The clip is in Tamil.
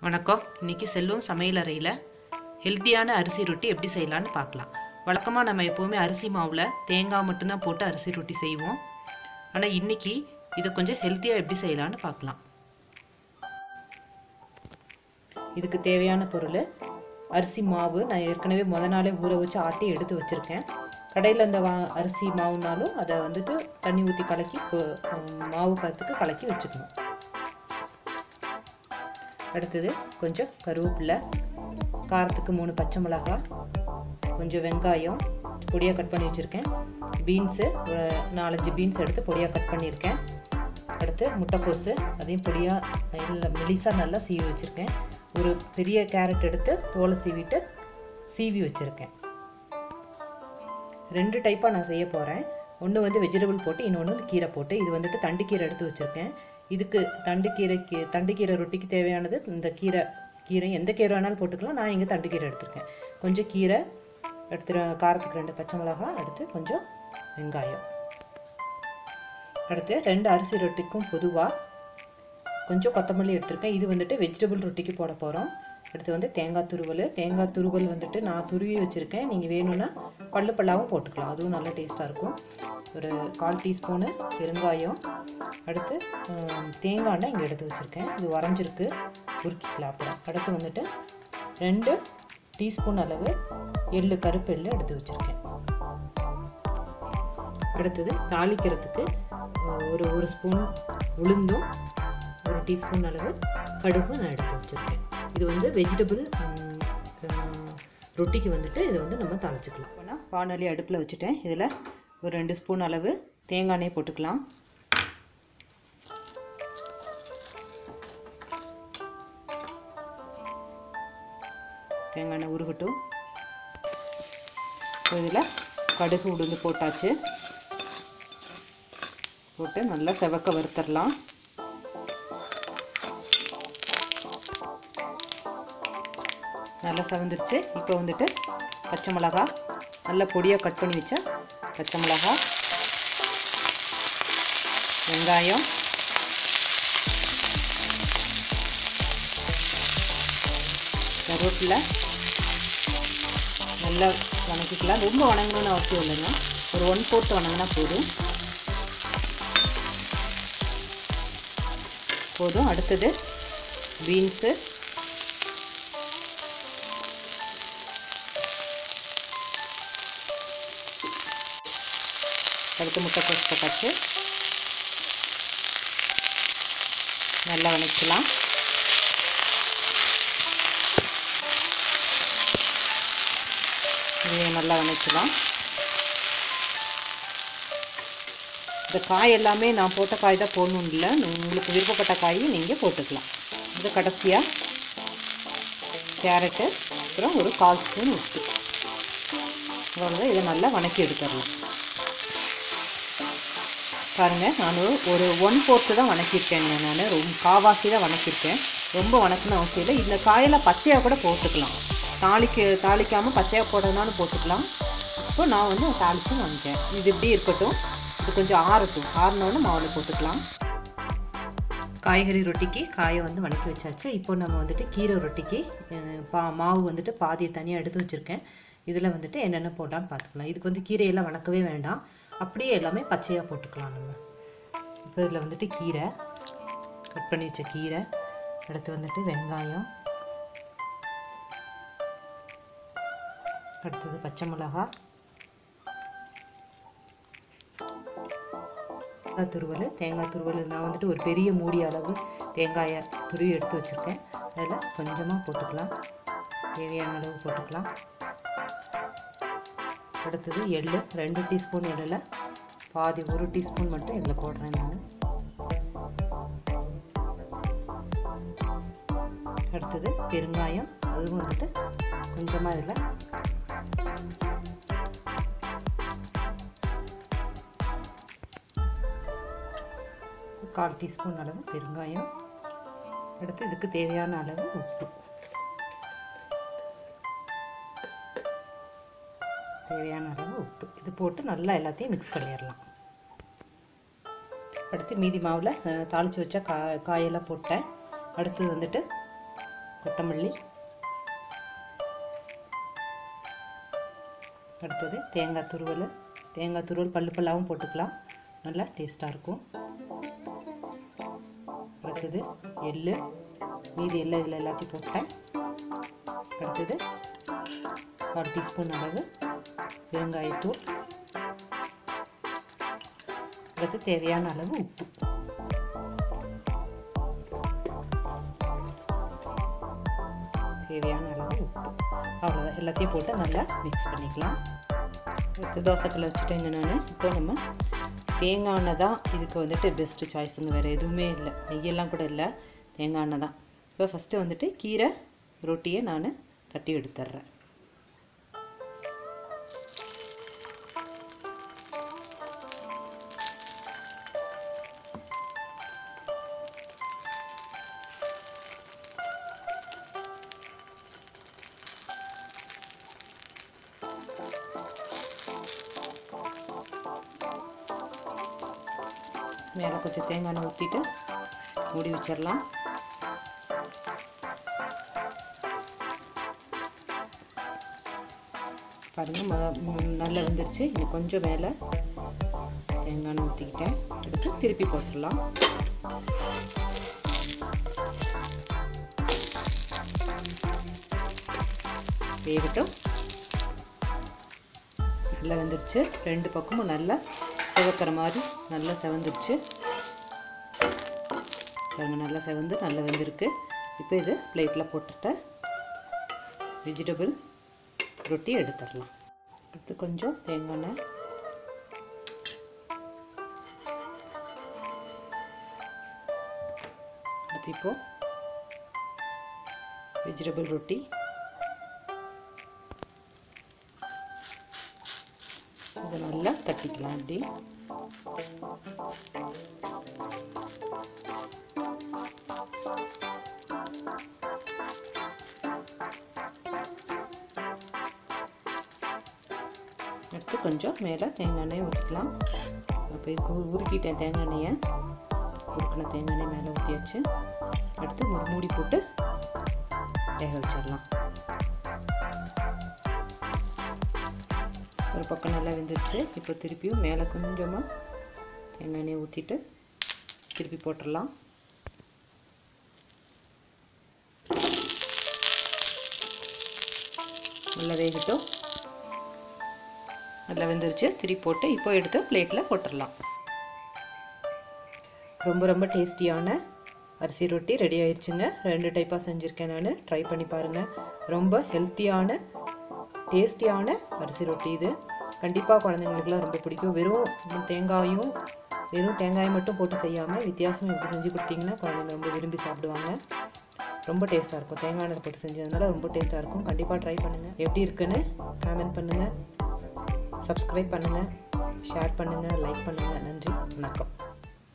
வணக்கம் இன்னைக்கு செல்வம் சமையல் அறையில் ஹெல்த்தியான அரிசி ரொட்டி எப்படி செய்யலான்னு பார்க்கலாம் வழக்கமாக நம்ம எப்போவுமே அரிசி மாவில் தேங்காய் மட்டும்தான் போட்டு அரிசி ரொட்டி செய்வோம் ஆனால் இன்னைக்கு இதை கொஞ்சம் ஹெல்த்தியாக எப்படி செய்யலான்னு பார்க்கலாம் இதுக்கு தேவையான பொருள் அரிசி மாவு நான் ஏற்கனவே முத நாளே ஊற வச்சு ஆட்டி எடுத்து வச்சுருக்கேன் கடையில் அந்த வா அரிசி மாவுனாலும் அதை வந்துட்டு தண்ணி ஊற்றி கலக்கி கொ- மாவு பதத்துக்கு கலக்கி வச்சுக்கணும் அடுத்தது கொஞ்சம் கருவேப்பிலை காரத்துக்கு மூணு பச்சை மிளகாய் கொஞ்சம் வெங்காயம் பொடியாக கட் பண்ணி வச்சுருக்கேன் பீன்ஸு ஒரு நாலஞ்சு பீன்ஸ் எடுத்து பொடியாக கட் பண்ணியிருக்கேன் அடுத்து முட்டைக்கோஸு அதையும் பொடியாக இல்லை மெலிசாக நல்லா சீவி வச்சுருக்கேன் ஒரு பெரிய கேரட் எடுத்து தோலை சீவிட்டு சீவி வச்சுருக்கேன் ரெண்டு டைப்பாக நான் செய்ய போகிறேன் ஒன்று வந்து வெஜிடபிள் போட்டு இன்னொன்று வந்து கீரை போட்டு இது வந்துட்டு தண்டுக்கீரை எடுத்து வச்சுருக்கேன் இதுக்கு தண்டுக்கீரைக்கு தண்டுக்கீரை ரொட்டிக்கு தேவையானது இந்த கீரை கீரை எந்த கீரை வேணாலும் போட்டுக்கலாம் நான் இங்கே தண்டுக்கீரை எடுத்திருக்கேன் கொஞ்சம் கீரை எடுத்து காரத்துக்கு ரெண்டு பச்சை மிளகாய் அடுத்து கொஞ்சம் வெங்காயம் அடுத்து ரெண்டு அரிசி ரொட்டிக்கும் பொதுவாக கொஞ்சம் கொத்தமல்லி எடுத்திருக்கேன் இது வந்துட்டு வெஜிடபிள் ரொட்டிக்கு போட போகிறோம் அடுத்து வந்து தேங்காய் துருவல் தேங்காய் துருவல் வந்துட்டு நான் துருவி வச்சுருக்கேன் நீங்கள் வேணும்னா பல்லு பல்லாவும் போட்டுக்கலாம் அதுவும் நல்ல டேஸ்ட்டாக இருக்கும் ஒரு கால் டீஸ்பூனு பெருங்காயம் அடுத்து ஹம், தேங்காய் எண்ணெய் இங்கே எடுத்து வச்சுருக்கேன் இது வரைஞ்சிருக்கு உருக்கிக்கலாம் அப்புறம் அடுத்து வந்துட்டு ரெண்டு டீஸ்பூன் அளவு எள்ளு கருப்பு எள்ளு எடுத்து வச்சுருக்கேன் அடுத்தது தாளிக்கிறதுக்கு அஹ், ஒரு ஒரு ஸ்பூன் உளுந்தும் ஒரு டீஸ்பூன் அளவு கடுகு நான் எடுத்து வச்சுருக்கேன் இது வந்து வெஜிடபிள் ரொட்டிக்கு வந்துட்டு இதை வந்து நம்ம தாளிச்சுக்கலாம் இப்போ நான் வானொலி அடுப்பில் வச்சுட்டேன் இதில் ஒரு ரெண்டு ஸ்பூன் அளவு தேங்காய் எண்ணெய் போட்டுக்கலாம் தேங்காய் எண்ணெய் உருகட்டும் இப்போ இதில் கடுகு உளுந்து போட்டாச்சு போட்டு நல்லா செவக்க வறுத்தரலாம் நல்லா செவந்துருச்சு இப்போ வந்துட்டு பச்சை மிளகா நல்லா பொடியாக கட் பண்ணி வச்ச பச்சை மிளகா வெங்காயம் கருவேப்பிலை நல்லா வணக்கிக்கலாம் ரொம்ப வணங்கணும்னு அவசியம் இல்லைங்க ஒரு ஒன் ஃபோர்த் வணங்கினா போதும் போதும் அடுத்தது பீன்ஸு அடுத்து முட்டைக்கோஸ் போட்டாச்சு நல்லா வணக்கலாம் இதையும் நல்லா வணக்கலாம் இந்த காய் எல்லாமே நான் போட்ட காய் தான் போடணும் இல்லை உங்களுக்கு விருப்பப்பட்ட காய் நீங்கள் போட்டுக்கலாம் இது கடைசியாக கேரட்டு அப்புறம் ஒரு கால் ஸ்பூன் உப்பு அவ்வளோதான் இதை நல்லா வணக்கி எடுத்துடலாம் பாருங்கள் நான் ஒரு ஒன் ஃபோர்த்து தான் வணக்கியிருக்கேங்க நான் ரொம்ப காவாசி தான் வணக்கியிருக்கேன் ரொம்ப வணக்கணும் அவசியம் இல்லை இந்த காயெல்லாம் பச்சையாக கூட போட்டுக்கலாம் தாளிக்க தாளிக்காமல் பச்சையாக போடுறதுனாலும் போட்டுக்கலாம் இப்போ நான் வந்து தாளித்து வாங்கிட்டேன் இது இப்படி இருக்கட்டும் இது கொஞ்சம் ஆறட்டும் ஆறினோன்னு மாவில் போட்டுக்கலாம் காய்கறி ரொட்டிக்கு காயை வந்து வணக்கி வச்சாச்சு இப்போ நம்ம வந்துட்டு கீரை ரொட்டிக்கு அஹ், பா மாவு வந்துட்டு பாதியை தனியாக எடுத்து வச்சுருக்கேன் இதில் வந்துட்டு என்னென்ன போட்டான்னு பார்த்துக்கலாம் இதுக்கு வந்து கீரையெல்லாம் வணக்கவே வேண்டாம் அப்படியே எல்லாமே பச்சையாக போட்டுக்கலாம் நம்ம இப்போ இதில் வந்துட்டு கீரை கட் பண்ணி வச்ச கீரை அடுத்து வந்துட்டு வெங்காயம் அடுத்தது பச்சை மிளகாய் தேங்காய் துருவல் தேங்காய் துருவல் நான் வந்துட்டு ஒரு பெரிய மூடி அளவு தேங்காயை துருவி எடுத்து வச்சுருக்கேன் அதில் கொஞ்சமாக போட்டுக்கலாம் தேவையான அளவு போட்டுக்கலாம் அடுத்தது எள்ளு ரெண்டு டீஸ்பூன் எள்ளில் பாதி ஒரு டீஸ்பூன் மட்டும் இதில் போடுறேன் நான் அடுத்தது பெருங்காயம் அதுவும் வந்துட்டு கொஞ்சமாக இதில் கால் டீஸ்பூன் அளவு பெருங்காயம் அடுத்து இதுக்கு தேவையான அளவு உப்பு தேவையான அளவு உப்பு இது போட்டு நல்லா எல்லாத்தையும் மிக்ஸ் பண்ணிடலாம் அடுத்து மீதி மாவில் தாளித்து வச்ச கா காயெல்லாம் போட்டேன் அடுத்தது வந்துட்டு கொத்தமல்லி அடுத்தது தேங்காய் துருவல் தேங்காய் துருவல் பல்லு பல்லாவும் போட்டுக்கலாம் நல்லா டேஸ்ட்டாக இருக்கும் அடுத்தது எள்ளு மீதி எள்ளு இதில் எல்லாத்தையும் போட்டேன் அடுத்தது கால் டீஸ்பூன் அளவு பெருங்காயத்தூள் அடுத்து தேவையான அளவு உப்பு தேவையான அளவு உப்பு அவ்வளோதான் எல்லாத்தையும் போட்டு நல்லா மிக்ஸ் பண்ணிக்கலாம் அடுத்து தோசைக்கல்ல வச்சுட்டேங்க நான் இப்போ நம்ம தேங்காய் எண்ணெய் தான் இதுக்கு வந்துட்டு பெஸ்ட்டு சாய்ஸுங்க வேறு எதுவுமே இல்லை நெய்யெல்லாம் கூட இல்லை தேங்காய் எண்ணெய் தான் இப்போ ஃபஸ்ட்டு வந்துட்டு கீரை ரொட்டியை நான் தட்டி எடுத்துட்றேன் மேலே கொஞ்சம் தேங்காய் எண்ணெய் ஊற்றிட்டு மூடி வச்சிடலாம் பாருங்கள் ம ம், நல்லா வெந்துருச்சு இன்னும் கொஞ்சம் மேலே தேங்காய் எண்ணெய் ஊற்றிக்கிட்டேன் எடுத்து திருப்பி போட்டுடலாம் வேகட்டும் நல்லா வெந்துருச்சு ரெண்டு பக்கமும் நல்லா சிவக்கிற மாதிரி நல்லா செவந்துருச்சு பாருங்க நல்லா செவந்து நல்லா வெந்திருக்கு இப்போ இது பிளேட்டில் போட்டுட்டு வெஜிடபிள் ரொட்டி எடுத்துடலாம் அடுத்து கொஞ்சம் தேங்காய் எண்ணெய் அடுத்து இப்போ வெஜிடபிள் ரொட்டி இதை நல்லா தட்டிக்கலாம் அப்படி அடுத்து கொஞ்சம் மேலே தேங்காய் எண்ணெய் ஊற்றிக்கலாம் அப்போ இதுக்கு உரு- உருக்கிட்டேன் தேங்காய் எண்ணெயை உருக்கின தேங்காய் எண்ணெய் மேலே ஊற்றியாச்சு அடுத்து ஒரு மூடி போட்டு வேக வச்சிடலாம் ஒரு பக்கம் நல்லா வெந்துருச்சு இப்போ திருப்பியும் மேலே கொஞ்சமாக தேங்காய் எண்ணெய் ஊற்றிட்டு திருப்பி போட்டுடலாம் நல்லா வேகட்டும் நல்லா வெந்துருச்சு திருப்பி போட்டு இப்போ எடுத்து பிளேட்டில் போட்டுடலாம் ரொம்ப ரொம்ப டேஸ்டியான அரிசி ரொட்டி ரெடி ஆயிடுச்சுங்க ரெண்டு டைப்பாக செஞ்சுருக்கேன் நான் ட்ரை பண்ணி பாருங்கள் ரொம்ப ஹெல்த்தியான டேஸ்டியான அரிசி ரொட்டி இது கண்டிப்பாக குழந்தைங்களுக்குலாம் ரொம்ப பிடிக்கும் வெறும் தேங்காயும் வெறும் தேங்காயை மட்டும் போட்டு செய்யாமல் வித்தியாசம் இப்படி செஞ்சு கொடுத்தீங்கன்னா குழந்தைங்க ரொம்ப விரும்பி சாப்பிடுவாங்க ரொம்ப டேஸ்ட்டாக இருக்கும் தேங்காய் எண்ணெய் போட்டு செஞ்சதுனால ரொம்ப டேஸ்ட்டாக இருக்கும் கண்டிப்பாக ட்ரை பண்ணுங்கள் எப்படி இருக்குன்னு காமெண்ட் பண்ணுங்கள் சப்ஸ்கிரைப் பண்ணுங்கள் ஷேர் பண்ணுங்கள் லைக் பண்ணுங்கள் நன்றி வணக்கம்